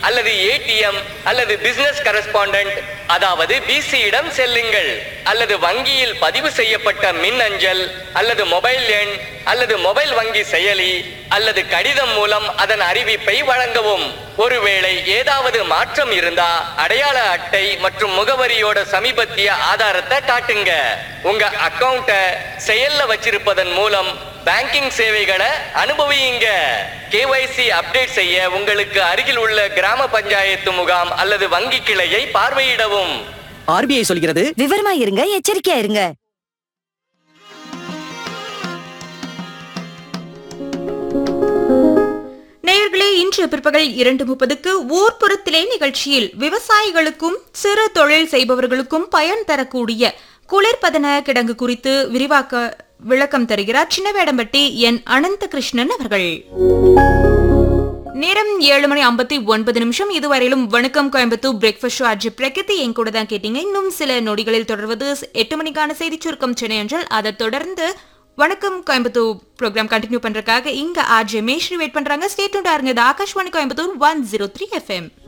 அல்லது ஏடிஎம் அல்லது business correspondent அதாவது பிசியிடம் செல்லுங்கள் அல்லது வங்கியில் பதிவு செய்யப்பட்ட மின் அஞ்சல் அல்லது மொபைல் எண் அல்லது மொபைல் வங்கி செயலி அல்லது கடிதம் மூலம் அதன் அறிவிப்பை வழங்கவும் ஒருவேளை ஏதாவது மாற்றம் இருந்தா அடையாள அட்டை மற்றும் முகவரியோட சமீபத்திய ஆதாரத்தை காட்டுங்க உங்க அக்கவுண்ட செயல்ல வச்சிருப்பதன் மூலம் பேங்கிங் சேவைகளை அனுபவியுங்க கேஒய்சி அப்டேட் செய்ய உங்களுக்கு அருகில் உள்ள கிராம பஞ்சாயத்து முகாம் அல்லது வங்கி கிளையை பார்வையிடவும் ஆர்பிஐ சொல்கிறது விவரமா இருங்க எச்சரிக்கையா இருங்க நேயர்களே இன்று பிற்பகல் இரண்டு முப்பதுக்கு ஊர்ப்புறத்திலே நிகழ்ச்சியில் விவசாயிகளுக்கும் சிறு தொழில் செய்பவர்களுக்கும் பயன் தரக்கூடிய குளிர்பதன கிடங்கு குறித்து விரிவாக்க விளக்கம் தருகிறார் சின்னவேடம்பட்டி என் அனந்த கிருஷ்ணன் அவர்கள் நேரம் ஏழு மணி ஐம்பத்தி ஒன்பது நிமிஷம் இதுவரையிலும் வணக்கம் கோயம்புத்தூர் பிரேக்ஃபாஸ்ட் ஷோ அஜி பிரகதி என் கூட தான் கேட்டீங்க இன்னும் சில நொடிகளில் தொடர்வது எட்டு மணிக்கான செய்தி சுருக்கம் சென்னை என்றால் அதை தொடர்ந்து வணக்கம் கோயம்புத்தூர் ப்ரோக்ராம் கண்டினியூ பண்றதுக்காக இங்க ஆர்ஜே மேஸ்ரீ வெயிட் பண்றாங்க ஸ்டேட் ஆருங்க இது Akashvani Coimbatore one zero three FM